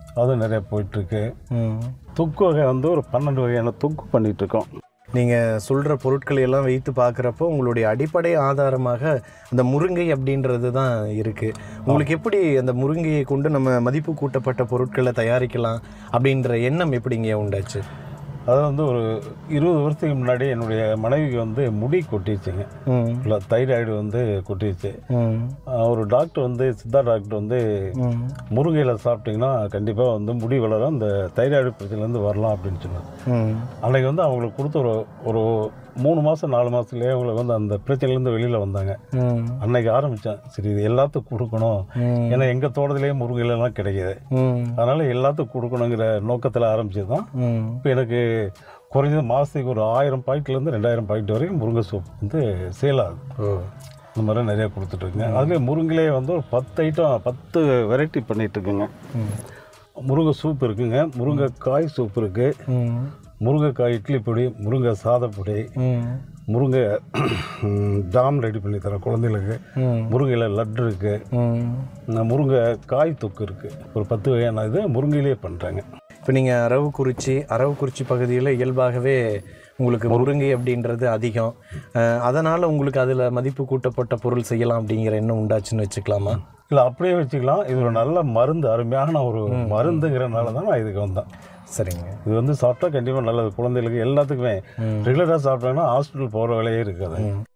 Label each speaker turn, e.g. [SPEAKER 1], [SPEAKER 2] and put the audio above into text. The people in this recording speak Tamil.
[SPEAKER 1] அதுவும் நிறைய போயிட்டுருக்கு
[SPEAKER 2] ம்
[SPEAKER 1] தொக்கு வகை வந்து ஒரு பன்னெண்டு வகையான தொக்கு பண்ணிட்டு இருக்கோம்
[SPEAKER 2] நீங்கள் சொல்கிற பொருட்களை எல்லாம் வைத்து பார்க்குறப்போ உங்களுடைய அடிப்படை ஆதாரமாக அந்த முருங்கை அப்படின்றது தான் இருக்குது உங்களுக்கு எப்படி அந்த முருங்கையை கொண்டு நம்ம மதிப்பு கூட்டப்பட்ட பொருட்களை தயாரிக்கலாம் அப்படின்ற எண்ணம் எப்படிங்க உண்டாச்சு
[SPEAKER 1] அது வந்து ஒரு இருபது வருஷத்துக்கு முன்னாடி என்னுடைய மனைவிக்கு வந்து முடி கொட்டிடுச்சுங்க
[SPEAKER 2] ம்
[SPEAKER 1] இல்லை தைராய்டு வந்து கொட்டிடுச்சு
[SPEAKER 2] ம்
[SPEAKER 1] ஆஹ் ஒரு டாக்டர் வந்து சித்தா டாக்டர் வந்து
[SPEAKER 2] ம்
[SPEAKER 1] முருங்கையில் சாப்பிட்டிங்கன்னா கண்டிப்பாக வந்து முடி வளரும் அந்த தைராய்டு பிரச்சனைலேருந்து வரலாம் அப்படின்னு சொன்னார்
[SPEAKER 2] ம்
[SPEAKER 1] அன்னைக்கு வந்து அவங்களுக்கு கொடுத்த ஒரு ஒரு மூணு மாதம் நாலு மாதத்துலேயே அவங்களுக்கு வந்து அந்த பிரச்சனையிலேருந்து வெளியில் வந்தாங்க
[SPEAKER 2] ம்
[SPEAKER 1] அன்னைக்கு ஆரம்பித்தேன் சரி இது எல்லாத்துக்கும் கொடுக்கணும்
[SPEAKER 2] ம்.
[SPEAKER 1] ஏன்னா எங்கள் தோட்டத்திலேயே முருங்கைலாம் கிடைக்குது
[SPEAKER 2] ம்
[SPEAKER 1] அதனால் எல்லாத்துக்கும் கொடுக்கணுங்கிற நோக்கத்தில் ஆரம்பிச்சது தான்
[SPEAKER 2] ம்
[SPEAKER 1] இப்போ எனக்கு குறைஞ்சது மாதத்துக்கு ஒரு ஆயிரம் பாக்கெட்லேருந்து ரெண்டாயிரம் பாக்கெட் வரைக்கும் முருங்கை சோப் வந்து சேல் ஆகுது
[SPEAKER 2] ஓ
[SPEAKER 1] இந்த மாதிரி நிறைய கொடுத்துட்ருக்குங்க அதுலேயே முருங்கையிலே வந்து ஒரு பத்து ஐட்டம் பத்து வெரைட்டி பண்ணிகிட்ருக்குங்க
[SPEAKER 2] ம்
[SPEAKER 1] முருங்கை சூப் இருக்குங்க முருங்கைக்காய் சூப் இருக்குது
[SPEAKER 2] ம்
[SPEAKER 1] முருங்கைக்காய் இட்லி பொடி முருங்கை சாதப்பொடி
[SPEAKER 2] ம்
[SPEAKER 1] முருங்கை ஜாம் ரெடி பண்ணி தரேன் குழந்தைகளுக்கு
[SPEAKER 2] ம்
[SPEAKER 1] முருங்கையில் லட்டு இருக்குது
[SPEAKER 2] ம்
[SPEAKER 1] முருங்கை காய் தொக்கு இருக்குது ஒரு பத்து வகையான இது முருங்கையிலே பண்ணுறாங்க
[SPEAKER 2] இப்போ நீங்கள் அரவக்குறிச்சி அரவக்குறிச்சி பகுதியில் இயல்பாகவே உங்களுக்கு முருங்கை அப்படின்றது அதிகம் அதனால் உங்களுக்கு அதில் மதிப்பு கூட்டப்பட்ட பொருள் செய்யலாம் அப்படிங்கிற எண்ணம் உண்டாச்சுன்னு வச்சுக்கலாமா
[SPEAKER 1] இல்லை அப்படியே வச்சுக்கலாம் இது ஒரு நல்ல மருந்து அருமையான ஒரு மருந்துங்கிறனால தான் நான் இதுக்கு வந்தேன்
[SPEAKER 2] சரிங்க
[SPEAKER 1] இது வந்து சாப்பிட்டா கண்டிப்பாக நல்லது குழந்தைகளுக்கு எல்லாத்துக்குமே ரெகுலராக சாப்பிட்டாங்கன்னா ஹாஸ்பிட்டல் போகிற வேலையே இருக்காது